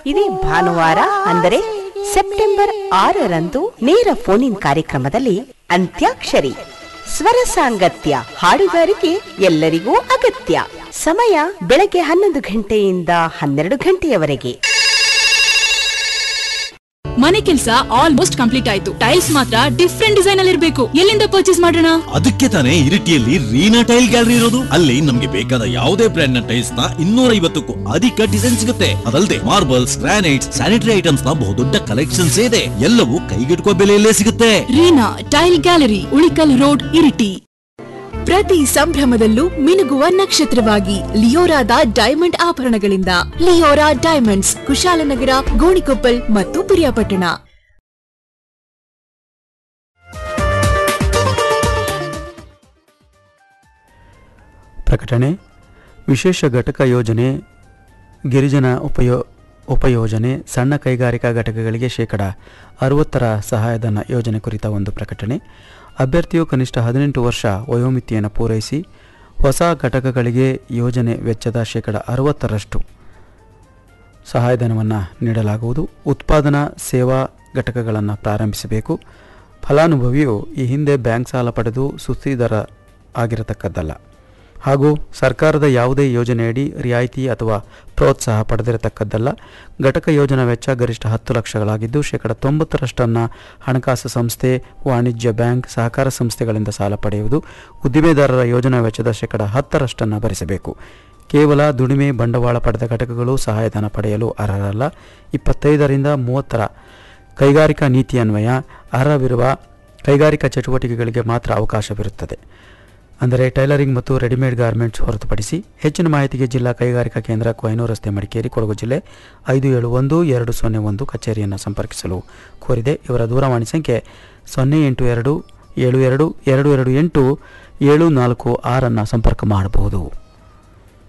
ಇದೇ ಭಾನುವಾರ ಅಂದರೆ ಸೆಪ್ಟೆಂಬರ್ ಆರರಂದು ನೇರ ಫೋನ್ ಇನ್ ಕಾರ್ಯಕ್ರಮದಲ್ಲಿ ಅಂತ್ಯಾಕ್ಷರಿ ಸ್ವರ ಸಾಂಗತ್ಯ ಹಾಡುಗಾರಿಕೆ ಎಲ್ಲರಿಗೂ ಅಗತ್ಯ ಸಮಯ ಬೆಳಗ್ಗೆ ಹನ್ನೊಂದು ಗಂಟೆಯಿಂದ ಹನ್ನೆರಡು ಗಂಟೆಯವರೆಗೆ ಮನೆ ಕೆಲಸ ಆಲ್ಮೋಸ್ಟ್ ಕಂಪ್ಲೀಟ್ ಆಯ್ತು ಟೈಲ್ಸ್ ಮಾತ್ರ ಡಿಫ್ರೆಂಟ್ ಡಿಸೈನ್ ಅಲ್ಲಿ ಇರಬೇಕು ಎಲ್ಲಿಂದ ಪರ್ಚೇಸ್ ಮಾಡೋಣ ಅದಕ್ಕೆ ತಾನೇ ಇರಿಟಿಯಲ್ಲಿ ರೀನಾ ಟೈಲ್ ಗ್ಯಾಲರಿ ಇರೋದು ಅಲ್ಲಿ ನಮ್ಗೆ ಬೇಕಾದ ಯಾವುದೇ ಬ್ರ್ಯಾಂಡ್ ನ ಟೈಲ್ಸ್ ನ ಇನ್ನೂರ ಐವತ್ತಕ್ಕೂ ಅಧಿಕ ಡಿಸೈನ್ ಸಿಗುತ್ತೆ ಅದಲ್ಲದೆ ಮಾರ್ಬಲ್ಸ್ ಗ್ರಾನೈಟ್ಸ್ ಸ್ಯಾನಿಟರಿ ಐಟಮ್ಸ್ ನ ಬಹುದೊಡ್ಡ ಕಲೆಕ್ಷನ್ಸ್ ಇದೆ ಎಲ್ಲವೂ ಕೈಗೆಟುಕುವ ಬೆಲೆಯಲ್ಲೇ ಸಿಗುತ್ತೆ Reena tile gallery Ulikkal road Iritty ಪ್ರತಿ ಸಂಭ್ರಮದಲ್ಲೂ ಮಿನುಗುವ ನಕ್ಷತ್ರವಾಗಿ ಲಿಯೋರಾದ ಡೈಮಂಡ್ ಆಭರಣಗಳಿಂದ ಲಿಯೋರಾ ಡೈಮಂಡ್ಸ್ ಕುಶಾಲನಗರ ಗೋಣಿಕೊಪ್ಪಲ್ ಮತ್ತು ಪಿರಿಯಾಪಟ್ಟಣ ಪ್ರಕಟಣೆ ವಿಶೇಷ ಘಟಕ ಯೋಜನೆ ಗಿರಿಜನ ಉಪಯೋ ಉಪಯೋಜನೆ ಸಣ್ಣ ಕೈಗಾರಿಕಾ ಘಟಕಗಳಿಗೆ ಶೇಕಡ ಅರವತ್ತರ ಸಹಾಯಧನ ಯೋಜನೆ ಕುರಿತ ಒಂದು ಪ್ರಕಟಣೆ ಅಭ್ಯರ್ಥಿಯು ಕನಿಷ್ಠ ಹದಿನೆಂಟು ವರ್ಷ ವಯೋಮಿತಿಯನ್ನು ಪೂರೈಸಿ ಹೊಸ ಘಟಕಗಳಿಗೆ ಯೋಜನೆ ವೆಚ್ಚದ ಶೇಕಡ ಅರವತ್ತರಷ್ಟು ಸಹಾಯಧನವನ್ನು ನೀಡಲಾಗುವುದು ಉತ್ಪಾದನಾ ಸೇವಾ ಘಟಕಗಳನ್ನು ಪ್ರಾರಂಭಿಸಬೇಕು ಫಲಾನುಭವಿಯು ಈ ಹಿಂದೆ ಬ್ಯಾಂಕ್ ಸಾಲ ಪಡೆದು ಸುಸ್ಥಿದರ ಆಗಿರತಕ್ಕದ್ದಲ್ಲ ಹಾಗೂ ಸರ್ಕಾರದ ಯಾವುದೇ ಯೋಜನೆಯಡಿ ರಿಯಾಯಿತಿ ಅಥವಾ ಪ್ರೋತ್ಸಾಹ ಪಡೆದಿರತಕ್ಕದ್ದಲ್ಲ ಘಟಕ ಯೋಜನಾ ವೆಚ್ಚ ಗರಿಷ್ಠ ಹತ್ತು ಲಕ್ಷಗಳಾಗಿದ್ದು ಶೇಕಡ ತೊಂಬತ್ತರಷ್ಟನ್ನು ಹಣಕಾಸು ಸಂಸ್ಥೆ ವಾಣಿಜ್ಯ ಬ್ಯಾಂಕ್ ಸಹಕಾರ ಸಂಸ್ಥೆಗಳಿಂದ ಸಾಲ ಪಡೆಯುವುದು ಉದ್ದಿಮೆದಾರರ ಯೋಜನಾ ವೆಚ್ಚದ ಶೇಕಡ ಹತ್ತರಷ್ಟನ್ನು ಭರಿಸಬೇಕು ಕೇವಲ ದುಡಿಮೆ ಬಂಡವಾಳ ಪಡೆದ ಘಟಕಗಳು ಸಹಾಯಧನ ಪಡೆಯಲು ಅರ್ಹರಲ್ಲ ಇಪ್ಪತ್ತೈದರಿಂದ ಮೂವತ್ತರ ಕೈಗಾರಿಕಾ ನೀತಿ ಅನ್ವಯ ಅರ್ಹವಿರುವ ಕೈಗಾರಿಕಾ ಚಟುವಟಿಕೆಗಳಿಗೆ ಮಾತ್ರ ಅವಕಾಶವಿರುತ್ತದೆ ಅಂದರೆ ಟೈಲರಿಂಗ್ ಮತ್ತು ರೆಡಿಮೇಡ್ ಗಾರ್ಮೆಂಟ್ಸ್ ಹೊರತುಪಡಿಸಿ ಹೆಚ್ಚಿನ ಮಾಹಿತಿಗೆ ಜಿಲ್ಲಾ ಕೈಗಾರಿಕಾ ಕೇಂದ್ರ ಕೊಯ್ನೂರು ರಸ್ತೆ ಮಡಿಕೇರಿ ಕೊಡಗು ಜಿಲ್ಲೆ ಐದು ಏಳು ಒಂದು ಎರಡು ಸೊನ್ನೆ ಒಂದು ಕಚೇರಿಯನ್ನು ಸಂಪರ್ಕಿಸಲು ಕೋರಿದೆ ಇವರ ದೂರವಾಣಿ ಸಂಖ್ಯೆ ಸೊನ್ನೆ ಎಂಟು ಎರಡು ಏಳು ಎರಡು ಎರಡು ಎರಡು ಎಂಟು ಏಳು ನಾಲ್ಕು ಆರನ್ನು ಸಂಪರ್ಕ ಮಾಡಬಹುದು